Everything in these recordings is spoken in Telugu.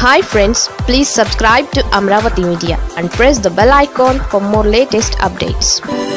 hi friends please subscribe to Amaravati media and press the bell icon for more latest updates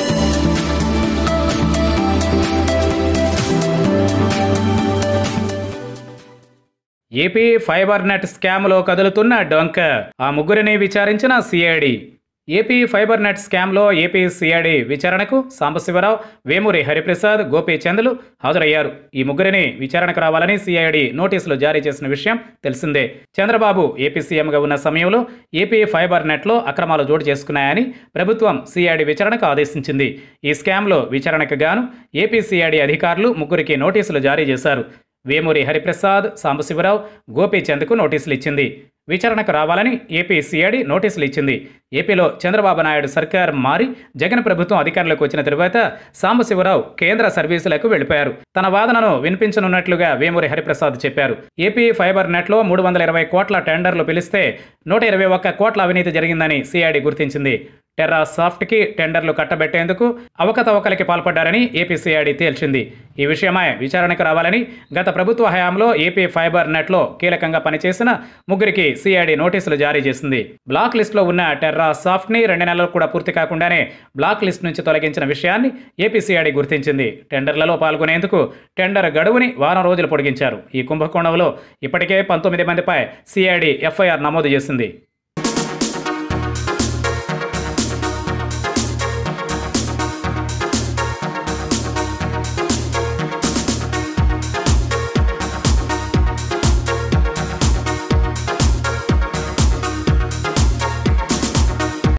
AP fibre net స్కామ్లో కదులుతున్న డొంక ఆ ముగ్గురిని విచారించిన సిఐడి ఏపీ ఫైబర్ నెట్ స్కామ్లో ఏపీ సిఐడి విచారణకు సాంబశివరావు వేమూరి హరిప్రసాద్ గోపీచంద్లు హాజరయ్యారు ఈ ముగ్గురిని విచారణకు రావాలని సిఐడి నోటీసులు జారీ చేసిన విషయం తెలిసిందే చంద్రబాబు ఏపీ సీఎంగా ఉన్న సమయంలో ఏపీ ఫైబర్ నెట్లో అక్రమాలు చోటు చేసుకున్నాయని ప్రభుత్వం సిఐడి విచారణకు ఆదేశించింది ఈ స్కామ్లో విచారణకు గాను ఏపీ సిఐడి అధికారులు ముగ్గురికి నోటీసులు జారీ చేశారు వేమూరి హరిప్రసాద్ సాంబశివరావు గోపీచంద్కు నోటీసులు ఇచ్చింది విచారణకు రావాలని ఏపీ సిఐడి నోటీసులు ఇచ్చింది ఏపీలో చంద్రబాబు నాయుడు సర్కార్ మారి జగన్ ప్రభుత్వం అధికారంలోకి వచ్చిన తరువాత సాంబశివరావు కేంద్ర సర్వీసులకు వెళ్లిపోయారు తన వాదనను వినిపించనున్నట్లుగా వేమూరి హరిప్రసాద్ చెప్పారు ఏపీ ఫైబర్ నెట్లో మూడు వందల ఇరవై కోట్ల టెండర్లు పిలిస్తే నూట ఇరవై ఒక్క కోట్ల అవినీతి జరిగిందని సిఐడి గుర్తించింది టెర్రా సాఫ్ట్కి టెండర్లు కట్టబెట్టేందుకు అవకతవకలకి పాల్పడ్డారని ఏపీ సిఐడి తేల్చింది ఈ విషయమై విచారణకు రావాలని గత ప్రభుత్వ హయాంలో ఏపీ ఫైబర్ నెట్లో కీలకంగా పనిచేసిన ముగ్గురికి సిఐడి నోటీసులు జారీ చేసింది బ్లాక్ లిస్టులో ఉన్న టెర్రా సాఫ్ట్ని రెండు నెలలు కూడా పూర్తి కాకుండానే బ్లాక్ లిస్ట్ నుంచి తొలగించిన విషయాన్ని ఏపీ సిఐడి గుర్తించింది టెండర్లలో పాల్గొనేందుకు టెండర్ గడువుని వారం రోజులు పొడిగించారు ఈ కుంభకోణంలో ఇప్పటికే పంతొమ్మిది మందిపై సిఐడి ఎఫ్ఐఆర్ నమోదు చేసింది